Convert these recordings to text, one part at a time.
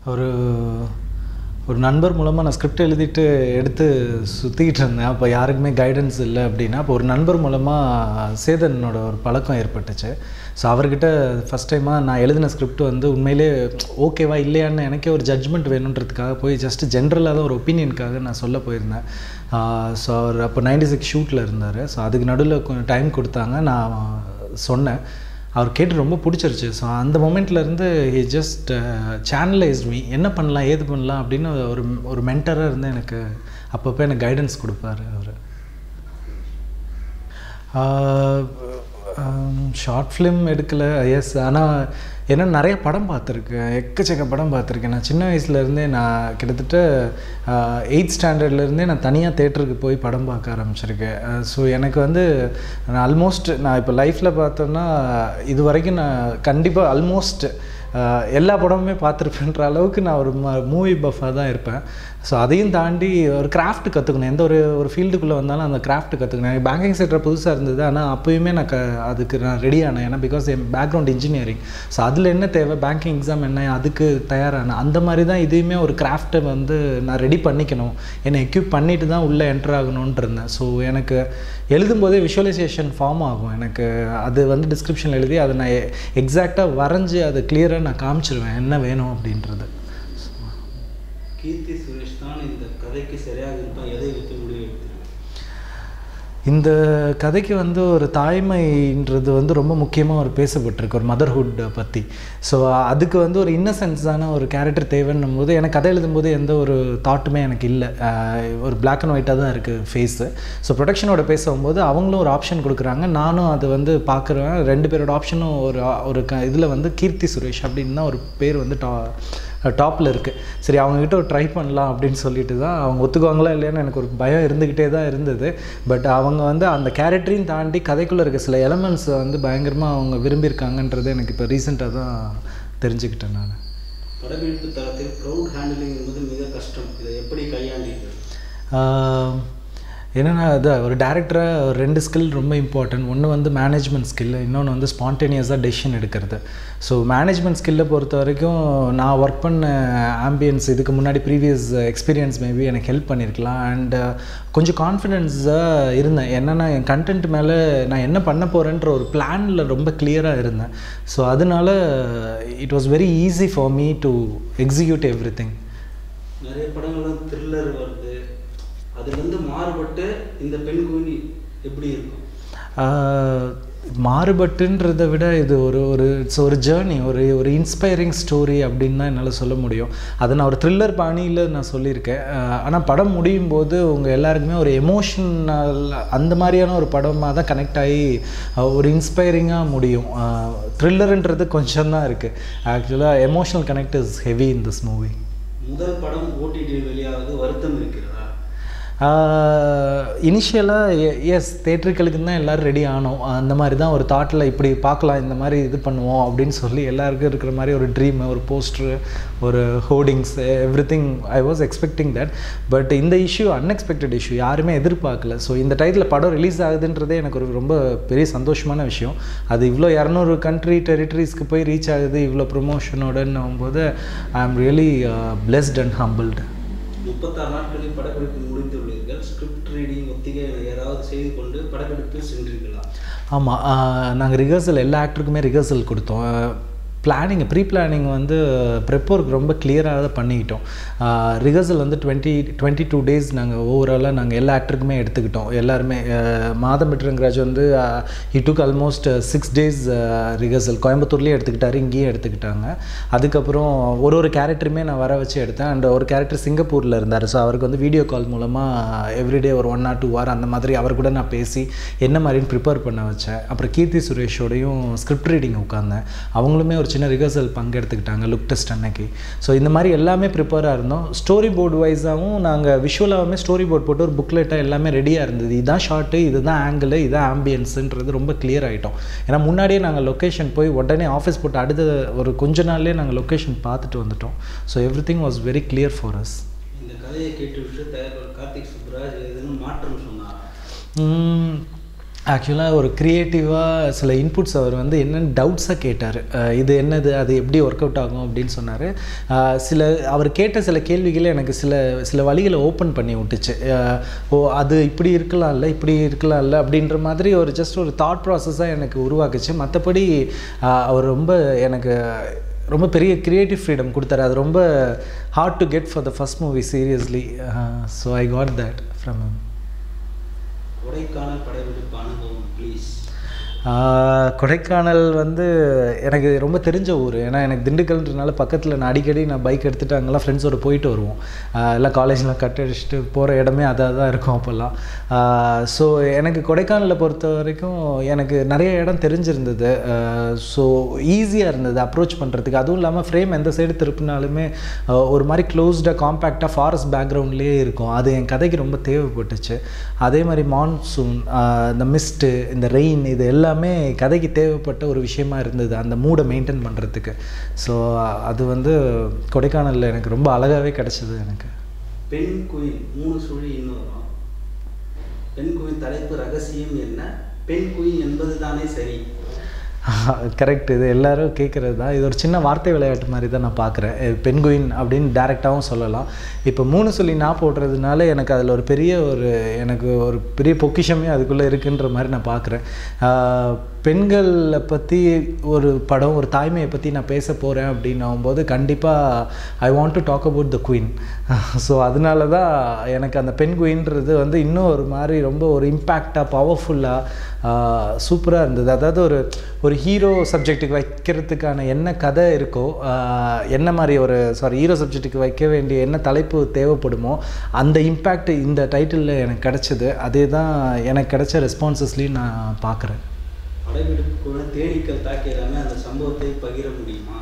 ஒரு ஒரு நண்பர் மூலமாக நான் ஸ்கிரிப்ட் எழுதிட்டு எடுத்து சுற்றிக்கிட்டு இருந்தேன் அப்போ யாருக்குமே கைடன்ஸ் இல்லை அப்படின்னா அப்போ ஒரு நண்பர் மூலமாக சேதனோட ஒரு பழக்கம் ஏற்பட்டுச்சு ஸோ அவர்கிட்ட ஃபஸ்ட் டைமாக நான் எழுதின ஸ்கிரிப்ட் வந்து உண்மையிலே ஓகேவா இல்லையான்னு எனக்கே ஒரு ஜட்ஜ்மெண்ட் வேணுன்றதுக்காக போய் ஜஸ்ட் ஜென்ரலாக தான் ஒரு ஒப்பீனியனுக்காக நான் சொல்ல போயிருந்தேன் ஸோ அவர் அப்போ நைன்டி சிக்ஸ் ஷூட்டில் இருந்தார் ஸோ அதுக்கு நடுவில் கொஞ்சம் டைம் கொடுத்தாங்க நான் சொன்னேன் அவர் கேட்டு ரொம்ப பிடிச்சிருச்சு ஸோ அந்த மொமெண்ட்லேருந்து ஹி ஜஸ்ட் சேனலைஸ் மீ என்ன பண்ணலாம் ஏது பண்ணலாம் அப்படின்னு ஒரு ஒரு மென்டராக இருந்து எனக்கு அப்பப்போ எனக்கு கைடன்ஸ் கொடுப்பாரு அவர் ஷார்ட் ஃபிலிம் எடுக்கலை எஸ் ஆனால் ஏன்னா நிறைய படம் பார்த்துருக்கேன் எக்கச்சக்க படம் பார்த்துருக்கேன் நான் சின்ன வயசுலேருந்தே நான் கிட்டத்தட்ட எயித் ஸ்டாண்டர்ட்லேருந்தே நான் தனியாக தேட்டருக்கு போய் படம் பார்க்க ஆரம்பிச்சிருக்கேன் ஸோ எனக்கு வந்து நான் ஆல்மோஸ்ட் நான் இப்போ லைஃப்பில் பார்த்தோன்னா இது வரைக்கும் நான் கண்டிப்பாக ஆல்மோஸ்ட் எல்லா படமுமே பார்த்துருப்பேன்ற அளவுக்கு நான் ஒரு மூவி பஃபாக தான் இருப்பேன் ஸோ அதையும் தாண்டி ஒரு கிராஃப்ட் கற்றுக்கணும் எந்த ஒரு ஒரு ஃபீல்டுக்குள்ளே வந்தாலும் அந்த கிராஃப்ட் கற்றுக்கணும் எனக்கு பேங்கிங் செக்டர் புதுசாக இருந்தது ஆனால் அப்போயுமே நான் க அதுக்கு நான் ரெடி ஆனேன் ஏன்னா பிகாஸ் என் பேக்ரவுண்ட் இன்ஜினியரிங் ஸோ அதில் என்ன தேவை பேங்கிங் எக்ஸாம் என்ன அதுக்கு தயாரானேன் அந்த மாதிரி தான் இதையுமே ஒரு கிராஃப்ட்டை வந்து நான் ரெடி பண்ணிக்கணும் என்னை எக்யூப் பண்ணிட்டு தான் உள்ளே என்டர் ஆகணுன்ட்டு இருந்தேன் ஸோ எனக்கு எழுதும்போதே விஷுவலைசேஷன் ஃபார்ம் ஆகும் எனக்கு அது வந்து டிஸ்கிரிப்ஷன் எழுதி அதை நான் எக்ஸாக்டாக வரைஞ்சி அதை கிளியராக நான் காமிச்சிருவேன் என்ன வேணும் அப்படின்றது கீர்த்தி சுரேஷ் தான் இந்த கதைக்கு சரியாக இருப்பான் எதை வைத்து முடிவு எடுத்திருக்கேன் இந்த கதைக்கு வந்து ஒரு தாய்மைன்றது வந்து ரொம்ப முக்கியமாக ஒரு பேசப்பட்டிருக்கு ஒரு மதர்ஹுட் பற்றி ஸோ அதுக்கு வந்து ஒரு இன்னசென்ஸான ஒரு கேரக்டர் தேவைன்னும் போது எனக்கு கதை எழுதும்போது எந்த ஒரு தாட்டுமே எனக்கு இல்லை ஒரு பிளாக் அண்ட் ஒயிட்டாக தான் இருக்குது ஃபேஸு ஸோ ப்ரொடக்ஷனோட பேசும்போது அவங்களும் ஒரு ஆப்ஷன் கொடுக்குறாங்க நானும் அது வந்து பார்க்குறேன் ரெண்டு பேரோட ஆப்ஷனும் ஒரு ஒரு க இதில் வந்து கீர்த்தி சுரேஷ் அப்படின்னு தான் ஒரு பேர் வந்து டா டாப்பில் இருக்குது சரி அவங்கக்கிட்ட ஒரு ட்ரை பண்ணலாம் அப்படின்னு சொல்லிட்டு தான் அவங்க ஒத்துக்குவாங்களா இல்லையான்னு எனக்கு ஒரு பயம் இருந்துக்கிட்டே தான் இருந்தது பட் அவங்க வந்து அந்த கேரக்டரையும் தாண்டி கதைக்குள்ளே இருக்க சில எலமெண்ட்ஸை வந்து பயங்கரமாக அவங்க விரும்பியிருக்காங்கன்றது எனக்கு இப்போ ரீசெண்டாக தான் தெரிஞ்சுக்கிட்டேன் நான் படப்பிடிப்பு தளத்தில் க்ரௌட் ஹேண்டிலிங் என்பது மிக கஷ்டம் இதை எப்படி கையாண்டீர்கள் என்னென்னா அது ஒரு டேரக்டராக ஒரு ரெண்டு ஸ்கில் ரொம்ப இம்பார்ட்டன்ட் ஒன்று வந்து மேனேஜ்மெண்ட் ஸ்கில் இன்னொன்று வந்து ஸ்பான்டேனியஸாக டெசிஷன் எடுக்கிறது ஸோ மேனேஜ்மெண்ட் ஸ்கில்லை பொறுத்த வரைக்கும் நான் ஒர்க் பண்ண ஆம்பியன்ஸ் இதுக்கு முன்னாடி ப்ரீவியஸ் எக்ஸ்பீரியன்ஸ் மேபி எனக்கு ஹெல்ப் பண்ணியிருக்கலாம் அண்ட் கொஞ்சம் கான்ஃபிடென்ஸாக இருந்தேன் என்னென்னா என் கண்டென்ட் மேலே நான் என்ன பண்ண போகிறேன்ற ஒரு பிளானில் ரொம்ப கிளியராக இருந்தேன் ஸோ அதனால it was very easy for me to execute everything நிறைய படங்கள்லாம் த்ரில்லர் வருது அதுலேருந்து மாறுபட்டு இந்த பெண் குயினி எப்படி இருக்கும் மாறுபட்டுன்றதை விட இது ஒரு ஒரு இட்ஸ் ஒரு ஜேர்னி ஒரு ஒரு இன்ஸ்பைரிங் ஸ்டோரி அப்படின்னு தான் என்னால் சொல்ல முடியும் அதை நான் ஒரு த்ரில்லர் பாணியில் நான் சொல்லியிருக்கேன் ஆனால் படம் முடியும் போது உங்கள் எல்லாருக்குமே ஒரு எமோஷனல் அந்த மாதிரியான ஒரு படமாக தான் கனெக்ட் ஆகி ஒரு இன்ஸ்பைரிங்காக முடியும் த்ரில்லருன்றது கொஞ்சம் தான் இருக்குது ஆக்சுவலாக emotional connect is heavy in this movie முதல் படம் ஓடிடியில் வெளியாவது வருத்தம் இருக்கிறதா இனிஷியலாக எஸ் தேட்டருக்களுக்கு தான் எல்லோரும் ரெடி ஆனோம் அந்த மாதிரி தான் ஒரு தாட்டில் இப்படி பார்க்கலாம் இந்த மாதிரி இது பண்ணுவோம் அப்படின்னு சொல்லி எல்லாருக்கும் இருக்கிற மாதிரி ஒரு ட்ரீம் ஒரு போஸ்டரு ஒரு hoardings everything I was expecting that but இந்த இஷ்யூ அன்எக்ஸ்பெக்டட் இஷ்யூ யாருமே எதிர்பார்க்கல ஸோ இந்த டைத்தில் படம் ரிலீஸ் ஆகுதுன்றதே எனக்கு ஒரு ரொம்ப பெரிய சந்தோஷமான விஷயம் அது இவ்வளோ இரநூறு கண்ட்ரி டெரிட்டரிஸ்க்கு போய் ரீச் ஆகுது இவ்வளோ ப்ரொமோஷனோடன்னு போது ஐ am really blessed and humbled முப்பத்தாறு நாட்களில் படப்பிடிப்பு முடித்துள்ளீர்கள் ஸ்கிரிப்ட் ரீடிங் ஒத்திகை ஏதாவது செய்து கொண்டு படப்பிடிப்பில் சென்றீர்களா ஆமாம் நாங்கள் ரிஹர்சல் எல்லா ஆக்டருக்குமே ரிஹர்சல் கொடுத்தோம் பிளானிங் ப்ரீ பிளானிங் வந்து ப்ரெப்போருக்கு ரொம்ப கிளியராக தான் பண்ணிக்கிட்டோம் ரிஹர்சல் வந்து டுவெண்ட்டி டுவெண்ட்டி டூ டேஸ் நாங்கள் ஓவராலாக நாங்கள் எல்லா ஆக்டருக்குமே எடுத்துக்கிட்டோம் எல்லாருமே மாதம் பெற்றங்கராஜ் வந்து இ took almost six days rehearsal கோயம்புத்தூர்லேயே எடுத்துக்கிட்டாரு இங்கேயும் எடுத்துக்கிட்டாங்க அதுக்கப்புறம் ஒரு ஒரு கேரக்டருமே நான் வர வச்சு எடுத்தேன் அண்ட் ஒரு கேரக்டர் சிங்கப்பூரில் இருந்தார் ஸோ அவருக்கு வந்து வீடியோ கால் மூலமாக எவ்ரிடே ஒரு ஒன் ஆர் டூ ஆர் அந்த மாதிரி அவர் கூட நான் பேசி என்ன மாதிரின்னு ப்ரிப்பேர் பண்ண வச்சேன் அப்புறம் கீர்த்தி சுரேஷோடையும் ஸ்கிரிப்ட் ரீடிங் உட்காந்தேன் அவங்களுமே ஒரு சின்ன ரிஹர்சல் பங்கெடுத்துக்கிட்டாங்க லுக் டெஸ்ட் அன்னைக்கு ஸோ இந்த மாதிரி எல்லாமே ப்ரிப்பேராக இருந்தோம் ஸ்டோரி போர்டு வைஸாகவும் நாங்கள் விஷுவலாகவுமே ஸ்டோரி போர்ட் போட்டு ஒரு புக்லெட்டாக எல்லாமே ரெடியாக இருந்தது இதுதான் ஷார்ட்டு இதுதான் ஆங்கிள் இதுதான் ஆம்பியன்ஸுன்றது ரொம்ப கிளியர் ஆகிட்டோம் ஏன்னா முன்னாடியே நாங்கள் லொக்கேஷன் போய் உடனே ஆஃபீஸ் போட்டு அடுத்த ஒரு கொஞ்ச நாள்லேயே நாங்கள் லொக்கேஷன் பார்த்துட்டு வந்துட்டோம் so everything was very clear for us இந்த கதையை கேட்டுவிட்டு தயாரிப்பாளர் கார்த்திக் சுப்ராஜ் எதுவும் மாற்றம் சொன்னார் ஆக்சுவலாக ஒரு க்ரியேட்டிவாக சில இன்புட்ஸ் அவர் வந்து என்னென்ன டவுட்ஸாக கேட்டார் இது என்னது அது எப்படி ஒர்க் அவுட் ஆகும் அப்படின்னு சொன்னார் சில அவர் கேட்ட சில கேள்விகளை எனக்கு சில சில வழிகளை ஓப்பன் பண்ணி விட்டுச்சு அஹ், ஓ அது இப்படி இருக்கலாம் இல்லை இப்படி இருக்கலாம் இல்லை அப்படின்ற மாதிரி ஒரு ஜஸ்ட் ஒரு தாட் ப்ராசஸாக எனக்கு உருவாக்குச்சு மற்றபடி அவர் ரொம்ப எனக்கு ரொம்ப பெரிய க்ரியேட்டிவ் ஃப்ரீடம் கொடுத்தாரு அது ரொம்ப hard to get for the first movie seriously so I got that from him Kodaikanal படையெடுப்பு அனுபவம் ப்ளீஸ் ஆஹ் கொடைக்கானல் வந்து எனக்கு ரொம்ப தெரிஞ்ச ஊர் ஏன்னா எனக்கு திண்டுக்கல்ன்றனால பக்கத்தில் நான் அடிக்கடி நான் பைக் எடுத்துகிட்டு அங்கெல்லாம் ஃப்ரெண்ட்ஸோட போயிட்டு வருவோம் ஆஹ் எல்லாம் காலேஜ்லாம் கட் அடிச்சுட்டு போகிற இடமே அதாக தான் இருக்கும் அப்போல்லாம் ஸோ எனக்கு கொடைக்கானலை பொறுத்த வரைக்கும் எனக்கு நிறைய இடம் தெரிஞ்சிருந்தது ஸோ ஈஸியாக இருந்தது அப்ரோச் பண்ணுறதுக்கு அதுவும் இல்லாமல் ஃப்ரேம் எந்த சைடு திருப்பினாலுமே ஆஹ் ஒரு மாதிரி க்ளோஸ்டாக காம்பேக்டாக ஃபாரஸ்ட் பேக்ரவுண்ட்லேயே இருக்கும் அது என் கதைக்கு ரொம்ப தேவைப்பட்டுச்சு அதே மாதிரி மான்சூன் இந்த மிஸ்ட்டு இந்த ரெயின் இது எல்லாமே கதைக்கு தேவைப்பட்ட ஒரு விஷயமா இருந்தது அந்த மூடை மெயின்டைன் பண்ணுறதுக்கு ஸோ அது வந்து கொடைக்கானலில் எனக்கு ரொம்ப அழகாகவே கிடச்சிது எனக்கு பெண் குயின் மூணு சுழி இன்னும் வரும் பெண் குயின் தலைப்பு ரகசியம் என்ன பெண் குயின் என்பது தானே சரி கரெக்ட் இது எல்லாரும் கேட்குறது தான் இது ஒரு சின்ன வார்த்தை விளையாட்டு மாதிரி தான் நான் பார்க்குறேன் பெண்குயின் அப்படின்னு டேரெக்டாகவும் சொல்லலாம் இப்போ மூணு சொல்லி நான் போடுறதுனால எனக்கு அதில் ஒரு பெரிய ஒரு எனக்கு ஒரு பெரிய பொக்கிஷமே அதுக்குள்ளே இருக்குன்ற மாதிரி நான் பார்க்குறேன் பெண்களை பற்றி ஒரு படம் ஒரு தாய்மையை பற்றி நான் பேச போகிறேன் அப்படின்னு ஆகும்போது கண்டிப்பாக I want to talk about the queen so அதனால தான் எனக்கு அந்த பெண் குயின்றது வந்து இன்னும் ஒரு மாதிரி ரொம்ப ஒரு இம்பேக்டாக பவர்ஃபுல்லாக சூப்பராக இருந்தது அதாவது ஒரு ஒரு ஹீரோ சப்ஜெக்ட்டுக்கு வைக்கிறதுக்கான என்ன கதை இருக்கோ ஆஹ் என்ன மாதிரி ஒரு சாரி ஹீரோ சப்ஜெக்ட்டுக்கு வைக்க வேண்டிய என்ன தலைப்பு தேவைப்படுமோ அந்த இம்பேக்ட் இந்த டைட்டிலில் எனக்கு கிடச்சிது அதே தான் எனக்கு கிடைச்ச ரெஸ்பான்சஸ்லேயும் நான் பார்க்குறேன் படையெடுப்பு குழு தேனீக்கள் தாக்கியதாமே அந்த சம்பவத்தை பகிர முடியுமா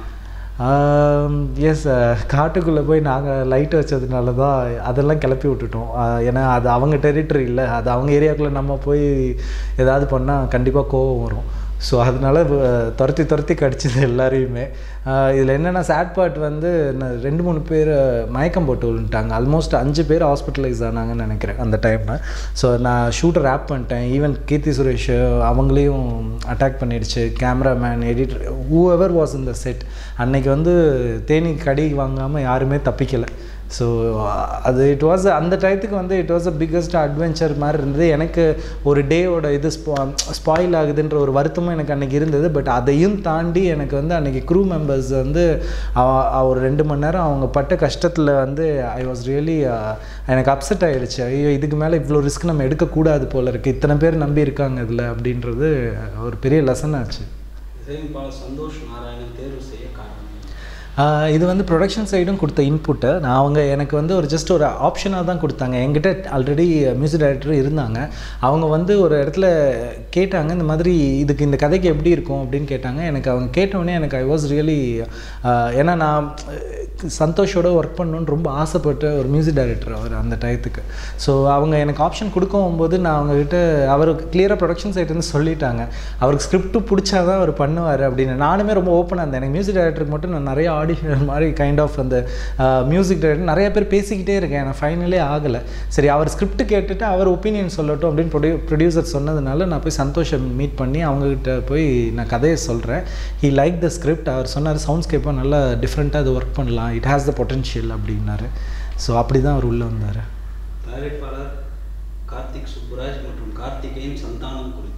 எஸ் காட்டுக்குள்ளே போய் நாங்கள் லைட் வச்சதுனால தான் அதெல்லாம் கிளப்பி விட்டுட்டோம் ஆஹ் ஏன்னா அது அவங்க டெரிட்டரி இல்லை அது அவங்க ஏரியாக்குள்ளே நம்ம போய் ஏதாவது பண்ணால் கண்டிப்பாக கோவம் வரும் ஸோ அதனால அஹ், துரத்தி துரத்தி கடிச்சது எல்லாரையுமே இதில் என்னென்னா சேட் பார்ட் வந்து நான் ரெண்டு மூணு பேர் மயக்கம் போட்டு விழுந்துட்டாங்க ஆல்மோஸ்ட் அஞ்சு பேர் ஹாஸ்பிட்டலைஸ் ஆனாங்கன்னு நினைக்கிறேன் அந்த டைமில் ஸோ நான் ஷூட்டர் ஆப் பண்ணிட்டேன் ஈவன் கீர்த்தி சுரேஷ் அவங்களையும் அட்டாக் பண்ணிடுச்சு cameraman editor whoever was இந்த செட் அன்னைக்கு வந்து தேனி கடி வாங்காமல் யாருமே தப்பிக்கலை ஸோ அது இட் வாஸ் அந்த டயத்துக்கு வந்து it was a biggest adventure மாதிரி இருந்தது எனக்கு ஒரு டேவோட இது ஸ்பாயில் ஆகுதுன்ற ஒரு வருத்தமும் எனக்கு அன்றைக்கி இருந்தது பட் அதையும் தாண்டி எனக்கு வந்து அன்றைக்கி க்ரூ மெம்பர்ஸ் வந்து அவ- அவ ஒரு ரெண்டு மணி நேரம் அவங்க பட்ட கஷ்டத்தில் வந்து ஐ வாஸ் ரியலி எனக்கு அப்செட் ஆயிடுச்சு ஐயோ இதுக்கு மேலே இவ்வளோ ரிஸ்க் நம்ம எடுக்கக்கூடாது போல இருக்குது இத்தனை பேர் நம்பி இருக்காங்க இதில் அப்படின்றது ஒரு பெரிய லெசன் ஆச்சு இசையமைப்பாளர் சந்தோஷ் நாராயணன் தேர்வு செய்ய காரணம் ஆஹ் இது வந்து ப்ரொடக்ஷன் சைடும் கொடுத்த இன்புட்டை நான் அவங்க எனக்கு வந்து ஒரு ஜஸ்ட் ஒரு ஆப்ஷனாக தான் கொடுத்தாங்க என்கிட்ட ஆல்ரெடி மியூசிக் டைரக்டர் இருந்தாங்க அவங்க வந்து ஒரு இடத்துல கேட்டாங்க இந்த மாதிரி இதுக்கு இந்த கதைக்கு எப்படி இருக்கும் அப்படின்னு கேட்டாங்க எனக்கு அவங்க கேட்டவுடனே எனக்கு ஐ வாஸ் ரியலி ஏன்னா நான் சந்தோஷோட ஒர்க் பண்ணணும்னு ரொம்ப ஆசைப்பட்ட ஒரு மியூசிக் டைரக்டர் அவர் அந்த டயத்துக்கு ஸோ அவங்க எனக்கு ஆப்ஷன் கொடுக்கும் போது நான் அவங்கக்கிட்ட அவர் கிளியராக ப்ரொடக்ஷன் சைட்லேருந்து சொல்லிட்டாங்க அவருக்கு ஸ்கிரிப்ட் பிடிச்சாதான் அவர் பண்ணுவார் அப்படின்னு நானுமே ரொம்ப ஓப்பனாக இருந்தேன் எனக்கு மியூசிக் டைரக்டருக்கு மட்டும் நான் நிறைய ஆடிஷன் மாதிரி கைண்ட் ஆஃப் அந்த மியூசிக் டைரக்டர் நிறைய பேர் பேசிக்கிட்டே இருக்கேன் நான் ஃபைனலே ஆகலை சரி அவர் ஸ்கிரிப்ட் கேட்டுட்டு அவர் ஒப்பீனியன் சொல்லட்டும் அப்படின்னு ப்ரொடியூ ப்ரொடியூசர் சொன்னதுனால நான் போய் சந்தோஷம் மீட் பண்ணி அவங்கக்கிட்ட போய் நான் கதையை சொல்கிறேன் ஹி லைக் த ஸ்கிரிப்ட் அவர் சொன்னார் சவுண்ட்ஸ்கேப்பாக நல்லா டிஃப்ரெண்ட்டாக அது ஒர்க் பண்ணலாம் இட் ஹேஸ் த பொட்டன்ஷியல் அப்படின்னாரு ஸோ அப்படி தான் அவர் உள்ளே வந்தார் தயாரிப்பாளர் கார்த்திக் சுப்புராஜ் மற்றும் கார்த்திகேயன் சந்தானம் குறித்து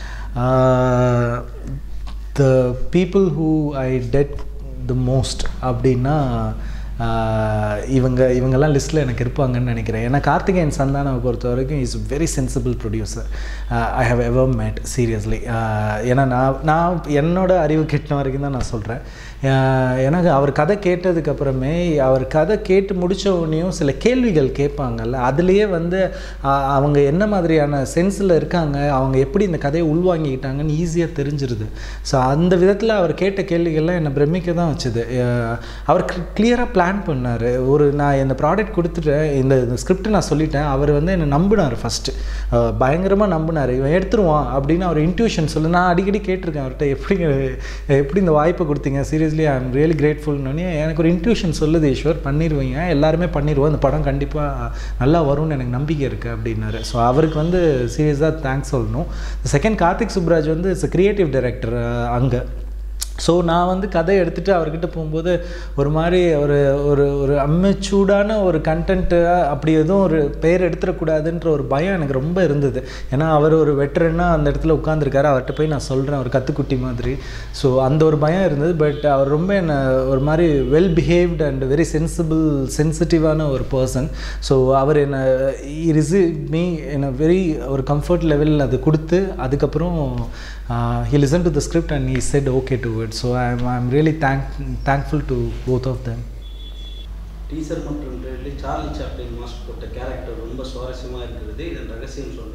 the people who I did the most அப்படின்னா ஆஹ் இவங்க இவங்கெல்லாம் லிஸ்ட்டில் எனக்கு இருப்பாங்கன்னு நினைக்கிறேன் ஏன்னா கார்த்திகேயன் சந்தானாவை பொறுத்த வரைக்கும் is very sensible producer I have ever made seriously ஏன்னா நான் நான் என்னோட அறிவு கெட்டின வரைக்கும் தான் நான் சொல்கிறேன் எனக்கு அவர் கதை கேட்டதுக்கு அப்புறமே அவர் கதை கேட்டு முடிச்ச உடனேயும் சில கேள்விகள் கேட்பாங்கல்ல அதுலேயே வந்து ஆஹ் அவங்க என்ன மாதிரியான சென்ஸில் இருக்காங்க அவங்க எப்படி இந்த கதையை உள்வாங்கிக்கிட்டாங்கன்னு ஈஸியாக தெரிஞ்சிருது ஸோ அந்த விதத்தில் அவர் கேட்ட கேள்விகள்லாம் என்னை பிரமிக்க தான் வச்சுது அஹ் அவர் கிளியராக பிளான் பிளான் பண்ணார் ஒரு நான் இந்த ப்ராடக்ட் கொடுத்துட்டேன் இந்த ஸ்கிரிப்ட் நான் சொல்லிட்டேன் அவர் வந்து என்னை நம்பினார் ஃபஸ்ட்டு பயங்கரமாக நம்பினார் இவன் எடுத்துருவான் அப்படின்னு அவர் இன்ட்யூஷன் சொல்லு நான் அடிக்கடி கேட்டிருக்கேன் அவர்கிட்ட எப்படி எப்படி இந்த வாய்ப்பை கொடுத்தீங்க சீரியஸ்லி ஐ எம் ரியலி கிரேட்ஃபுல்னு எனக்கு ஒரு இன்ட்யூஷன் சொல்லுது ஈஸ்வர் பண்ணிடுவீங்க எல்லாருமே பண்ணிடுவோம் இந்த படம் கண்டிப்பாக நல்லா வரும்னு எனக்கு நம்பிக்கை இருக்குது அப்படின்னாரு ஸோ அவருக்கு வந்து சீரியஸாக தேங்க்ஸ் சொல்லணும் செகண்ட் கார்த்திக் சுப்ராஜ் வந்து இட்ஸ் கிரியேட்டிவ் டைரக்டர் அங்கே ஸோ நான் வந்து கதை எடுத்துகிட்டு அவர்கிட்ட போகும்போது ஒரு மாதிரி ஒரு ஒரு ஒரு அம்மெச்சூடான ஒரு கண்டென்ட்டு அப்படி எதுவும் ஒரு பேர் எடுத்துடக்கூடாதுன்ற ஒரு பயம் எனக்கு ரொம்ப இருந்தது ஏன்னா அவர் ஒரு வெட்டரனாக அந்த இடத்துல உட்காந்துருக்காரு அவர்கிட்ட போய் நான் சொல்கிறேன் ஒரு கத்துக்குட்டி மாதிரி ஸோ அந்த ஒரு பயம் இருந்தது பட் அவர் ரொம்ப என்னை ஒரு மாதிரி well behaved and very sensible சென்சிட்டிவான ஒரு பர்சன் ஸோ அவர் என்னை ரிசீவ் மீ என்னை வெரி ஒரு கம்ஃபர்ட் லெவலில் அது கொடுத்து அதுக்கப்புறம் he listen to the script and he said okay to it so I I am really thank thankful to both of them teaser மற்றும் ட்ரெயிலில் சார்லி சாப்ளின் மாஸ்க் போட்ட கேரக்டர் ரொம்ப சுவாரஸ்யமாக இருக்கிறது இதன் ரகசியம் சொல்லுங்கள்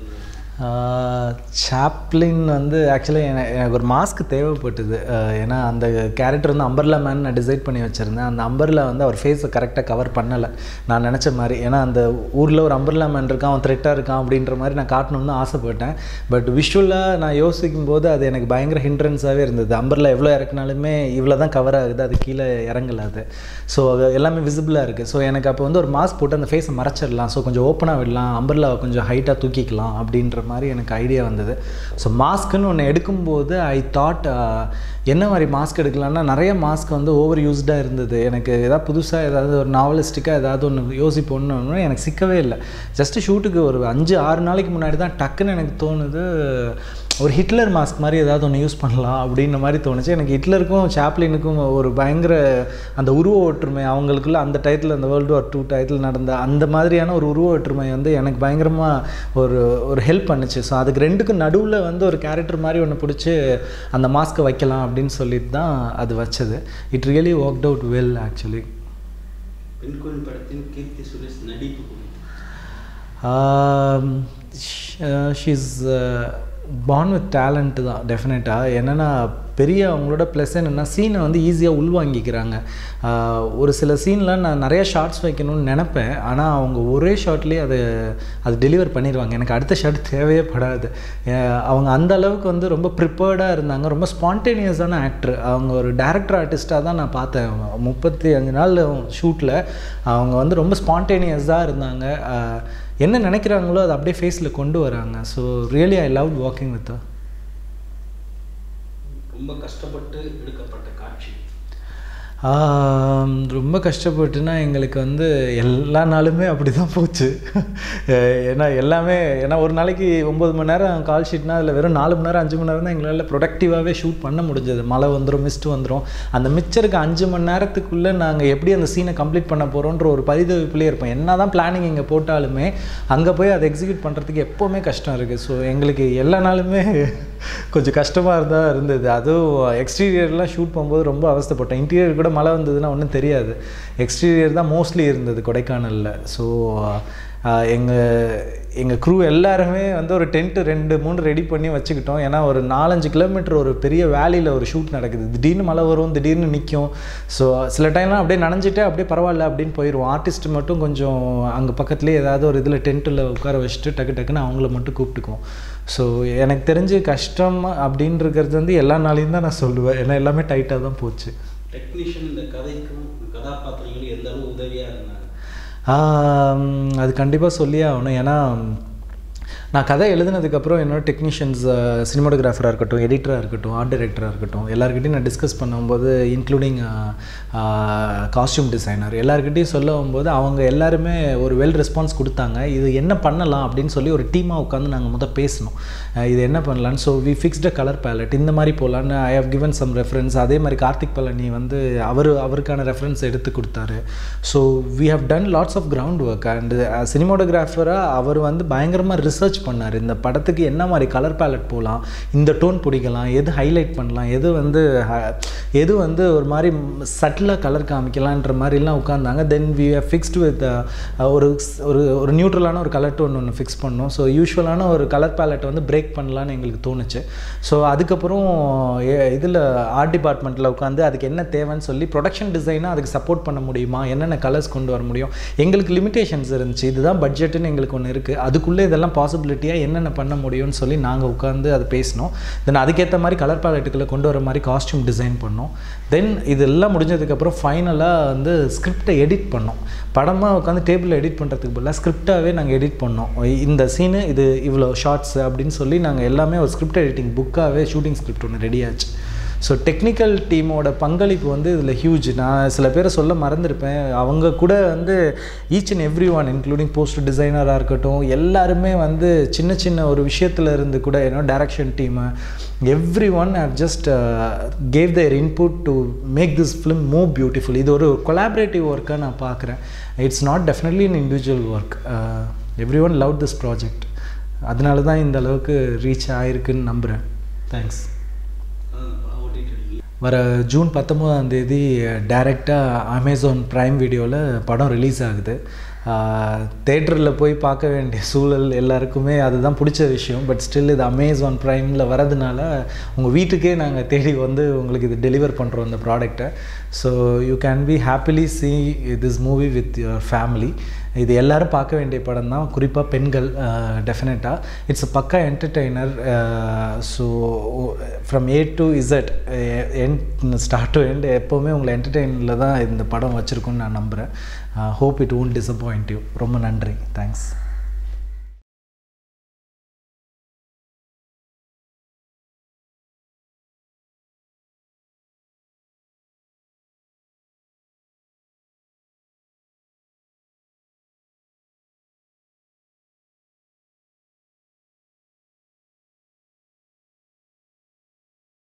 சாப்ளின் வந்து ஆக்சுவலாக எனக்கு ஒரு மாஸ்க் தேவைப்பட்டது ஏன்னா அந்த கேரக்டர் வந்து அம்பர்லா மேன் நான் டிசைட் பண்ணி வச்சுருந்தேன் அந்த அம்பர்லா வந்து அவர் ஃபேஸை கரெக்டாக கவர் பண்ணலை நான் நினச்ச மாதிரி ஏன்னா அந்த ஊரில் ஒரு அம்பர்லா மேன் இருக்கான் அவன் த்ரெட்டாக இருக்கான் அப்படின்ற மாதிரி நான் காட்டணும்னு ஆசைப்பட்டேன் பட் விஷுவலாக நான் யோசிக்கும் போது அது எனக்கு பயங்கர ஹிண்ட்ரன்ஸாகவே இருந்தது அம்பர்லா எவ்வளோ இறக்குனாலுமே இவ்வளோ தான் கவர் ஆகுது அது கீழே இறங்கல அது ஸோ அது எல்லாமே விசிபிளாக இருக்குது ஸோ எனக்கு அப்போ வந்து ஒரு மாஸ்க் போட்டு அந்த ஃபேஸை மறைச்சிடலாம் ஸோ கொஞ்சம் ஓப்பனாக விடலாம் அம்பர்லாவை கொஞ்சம் ஹைட்டாக தூக்கிக்கலாம் அப்படின்ற மாதிரி எனக்கு ஐடியா வந்தது ஸோ மாஸ்க்குன்னு ஒன்று எடுக்கும்போது ஐ தாட் என்ன மாதிரி மாஸ்க் எடுக்கலாம்னா நிறைய மாஸ்க் வந்து ஓவர் யூஸ்டாக இருந்தது எனக்கு ஏதாவது புதுசாக ஏதாவது ஒரு நாவலிஸ்டிக்காக ஏதாவது ஒன்று யோசிப்போன்னு எனக்கு சிக்கவே இல்லை ஜஸ்ட்டு ஷூட்டுக்கு ஒரு அஞ்சு ஆறு நாளைக்கு முன்னாடி தான் டக்குன்னு எனக்கு தோணுது ஒரு ஹிட்லர் மாஸ்க் மாதிரி ஏதாவது ஒன்று யூஸ் பண்ணலாம் அப்படின்ற மாதிரி தோணுச்சு எனக்கு ஹிட்லருக்கும் சாப்ளினுக்கும் ஒரு பயங்கர அந்த உருவ ஒற்றுமை அவங்களுக்குள்ள அந்த டயத்தில் அந்த வேர்ல்டு வார் டூ டயத்தில் நடந்த அந்த மாதிரியான ஒரு உருவ ஒற்றுமை வந்து எனக்கு பயங்கரமாக ஒரு ஒரு ஹெல்ப் பண்ணுச்சு ஸோ அதுக்கு ரெண்டுக்கும் நடுவில் வந்து ஒரு கேரக்டர் மாதிரி ஒன்று பிடிச்சி அந்த மாஸ்க்கை வைக்கலாம் அப்படின்னு சொல்லிட்டு தான் அது வச்சது it really work out well actually Penguin படத்தின் கீர்த்தி சுரேஷ் நடிப்பு குறித்து ஷீஸ் பார்ன் வித் டேலண்ட்டு தான் டெஃபினட்டாக என்னென்னா பெரிய அவங்களோட ப்ளஸ் என்னென்னா சீனை வந்து ஈஸியாக உள்வாங்கிக்கிறாங்க ஒரு சில சீன்லாம் நான் நிறைய ஷார்ட்ஸ் வைக்கணும்னு நினப்பேன் ஆனால் அவங்க ஒரே ஷார்ட்லேயே அதை அது டெலிவர் பண்ணிடுவாங்க எனக்கு அடுத்த ஷார்ட் தேவையே படாது அவங்க அந்த அளவுக்கு வந்து ரொம்ப ப்ரிப்பேர்டாக இருந்தாங்க ரொம்ப ஸ்பான்டேனியஸான ஆக்டர் அவங்க ஒரு டேரக்டர் ஆர்டிஸ்ட்டாக தான் நான் பார்த்தேன் முப்பத்தி அஞ்சு நாள் ஷூட்டில் அவங்க வந்து ரொம்ப ஸ்பான்டேனியஸாக இருந்தாங்க என்ன நினைக்கிறாங்களோ அதை அப்படியே ஃபேஸில் கொண்டு வராங்க so really I love walking with ரொம்ப கஷ்டப்பட்டு எடுக்கப்பட்ட காட்சி ரொம்ப கஷ்டப்பட்டுனா எங்களுக்கு வந்து எல்லா நாளுமே அப்படி தான் போச்சு ஏன்னா எல்லாமே ஏன்னா ஒரு நாளைக்கு ஒம்பது மணி நேரம் கால் ஷீட்னா அதில் வெறும் நாலு மணி நேரம் அஞ்சு மணி நேரம் தான் எங்களால் ப்ரொடக்டிவாகவே ஷூட் பண்ண முடிஞ்சது மழை வந்துடும் மிஸ்ட் வந்துடும் அந்த மிச்சருக்கு அஞ்சு மணி நேரத்துக்குள்ளே நாங்கள் எப்படி அந்த சீனை கம்ப்ளீட் பண்ண போகிறோன்ற ஒரு பரிதவிப்புலேயே இருப்போம் என்ன தான் பிளானிங் இங்கே போட்டாலுமே அங்கே போய் அதை எக்ஸிக்யூட் பண்ணுறதுக்கு எப்போவுமே கஷ்டம் இருக்குது ஸோ எங்களுக்கு எல்லா நாளுமே கொஞ்சம் கஷ்டமாக இருந்தால் இருந்தது அதுவும் எக்ஸ்டீரியர்லாம் ஷூட் போகும்போது ரொம்ப அவஸ்தைப்பட்டேன் இன்டீரியர் கூட மழை வந்ததுன்னா ஒன்றும் தெரியாது எக்ஸ்டீரியர் தான் மோஸ்ட்லி இருந்தது கொடைக்கானலில் ஸோ எங்கள் எங்கள் க்ரூ எல்லாருமே வந்து ஒரு டென்ட்டு ரெண்டு மூணு ரெடி பண்ணி வச்சுக்கிட்டோம் ஏன்னா ஒரு நாலஞ்சு கிலோமீட்டர் ஒரு பெரிய வேலியில் ஒரு ஷூட் நடக்குது திடீர்னு மழை வரும் திடீர்னு நிற்கும் ஸோ சில டைம்லாம் அப்படியே நனைஞ்சிட்டே அப்படியே பரவாயில்ல அப்படின்னு போயிடுவோம் ஆர்டிஸ்ட் மட்டும் கொஞ்சம் அங்கே பக்கத்துலேயே ஏதாவது ஒரு இதில் டென்ட்டில் உட்கார வச்சுட்டு டக்கு டக்குன்னு அவங்கள மட்டும் கூப்பிட்டுக்குவோம் ஸோ எனக்கு தெரிஞ்சு கஷ்டம் அப்படின்றது வந்து எல்லா நாளையும் தான் நான் சொல்லுவேன் ஏன்னா எல்லாமே டைட்டாக தான் போச்சு டெக்னீஷியன் இந்த கதைக்கும் கதாபாத்திரங்களும் எந்த அளவு உதவியாக இருந்தாங்க அது கண்டிப்பாக சொல்லியே ஆகணும் ஏன்னா நான் கதை எழுதினதுக்கப்புறம் என்னோட டெக்னீஷியன்ஸ் சினிமாட்டோகிராஃபராக இருக்கட்டும் எடிட்டராக இருக்கட்டும் ஆர்ட் டைரக்டராக இருக்கட்டும் எல்லாருக்கிட்டையும் நான் டிஸ்கஸ் பண்ணும்போது இன்க்ளூடிங் காஸ்டியூம் டிசைனர் எல்லாருக்கிட்டையும் சொல்லும்போது அவங்க எல்லாருமே ஒரு வெல் ரெஸ்பான்ஸ் கொடுத்தாங்க இது என்ன பண்ணலாம் அப்படின்னு சொல்லி ஒரு டீமாக உட்காந்து நாங்கள் முதல் பேசணும் இது என்ன பண்ணலான்னு so we fixed colour palette இந்த மாதிரி போகலான்னு I have given some reference அதே மாதிரி கார்த்திக் பழனி வந்து அவர் அவருக்கான ரெஃபரன்ஸ் எடுத்து கொடுத்தாரு so we have done lots of ground work and சினிமாட்டோகிராஃபராக அவர் வந்து பயங்கரமாக ரிசர்ச் பண்ணார் இந்த படத்துக்கு என்ன மாதிரி கலர் பேலட் போகலாம் இந்த டோன் பிடிக்கலாம் எது ஹைலைட் பண்ணலாம் எது வந்து ஹ- எது வந்து ஒரு மாதிரி சட்டிலாக கலர் காமிக்கலான்ற மாதிரிலாம் உட்காந்தாங்க தென் வி ஃபிக்ஸ்டு வித் ஒரு ஒரு ஒரு நியூட்ரலான ஒரு கலர் டோன் ஒன்று ஃபிக்ஸ் பண்ணோம் ஸோ யூஸ்வலான ஒரு கலர் பேலட் வந்து பிரேக் பண்ணலான்னு எங்களுக்கு தோணுச்சு ஸோ அதுக்கப்புறம் இதில் ஆர்ட் டிபார்ட்மெண்ட்டில் உட்காந்து அதுக்கு என்ன தேவைன்னு சொல்லி ப்ரொடக்ஷன் டிசைனாக அதுக்கு சப்போர்ட் பண்ண முடியுமா என்னென்ன கலர்ஸ் கொண்டு வர முடியும் எங்களுக்கு லிமிடேஷன்ஸ் இருந்துச்சு இதுதான் பட்ஜெட்டுன்னு எங்களுக்கு ஒன்று இருக்குது அதுக்குள்ளே இதெல்லாம் பாசிபிலிட்டியாக என்னென்ன பண்ண முடியும்னு சொல்லி நாங்கள் உட்காந்து அதை பேசினோம் தென் அதுக்கேற்ற மாதிரி கலர் பேலட்டுக்குள்ளே கொண்டு வர மாதிரி காஸ்டியூம் டிசைன் பண்ணோம் தென் இதெல்லாம் முடிஞ்சதுக்கப்புறம் ஃபைனலாக வந்து ஸ்கிரிப்டை எடிட் பண்ணோம் படமாக உட்காந்து டேபிளில் எடிட் பண்ணுறதுக்கு பதிலாக ஸ்கிரிப்டாகவே நாங்கள் எடிட் பண்ணோம் இந்த சீனு இது இவ்வளோ ஷார்ட்ஸ் அப்படின்னு சொல்லி நாங்கள் எல்லாமே ஒரு ஸ்கிரிப்ட் எடிட்டிங் புக்காகவே ஷூட்டிங் ஸ்கிரிப்ட் ஒன்று ரெடி ஆச்சு ஸோ டெக்னிக்கல் டீமோட பங்களிப்பு வந்து இதில் ஹியூஜ் நான் சில பேரை சொல்ல மறந்துருப்பேன் அவங்க கூட வந்து each and every one including post டிசைனராக இருக்கட்டும் எல்லாருமே வந்து சின்ன சின்ன ஒரு விஷயத்துல இருந்து கூட ஏன்னோ direction team everyone have just gave their input to make this film move beautiful இது ஒரு கொலாபரேட்டிவ் ஒர்க்காக நான் பார்க்குறேன் it's not definitely in individual work everyone love this project அதனால தான் இந்த அளவுக்கு ரீச் ஆயிருக்குன்னு நம்புகிறேன் தேங்க்ஸ் ஓட்டிட்டு வர ஜூன் பத்தொம்போதாம் தேதி டைரெக்டாக அமேசான் ப்ரைம் வீடியோவில் படம் ரிலீஸ் ஆகுது தேட்டரில் போய் பார்க்க வேண்டிய சூழல் எல்லாருக்குமே அதுதான் பிடிச்ச விஷயம் பட் ஸ்டில் இது அமேசான் ப்ரைமில் வரதுனால உங்கள் வீட்டுக்கே நாங்கள் தேடி வந்து உங்களுக்கு இது டெலிவர் பண்ணுறோம் இந்த ப்ராடக்ட்டை so you can be happily see this movie with your family இது எல்லாரும் பார்க்க வேண்டிய படம் தான் குறிப்பாக பெண்கள் டெஃபினட்டாக இட்ஸ் அ பக்கா entertainer so from A to Z end start to end எப்போவுமே உங்களை என்டர்டெயினில் தான் இந்த படம் வச்சுருக்குன்னு நான் நம்புகிறேன் hope it won't disappoint you ரொம்ப நன்றி தேங்க்ஸ்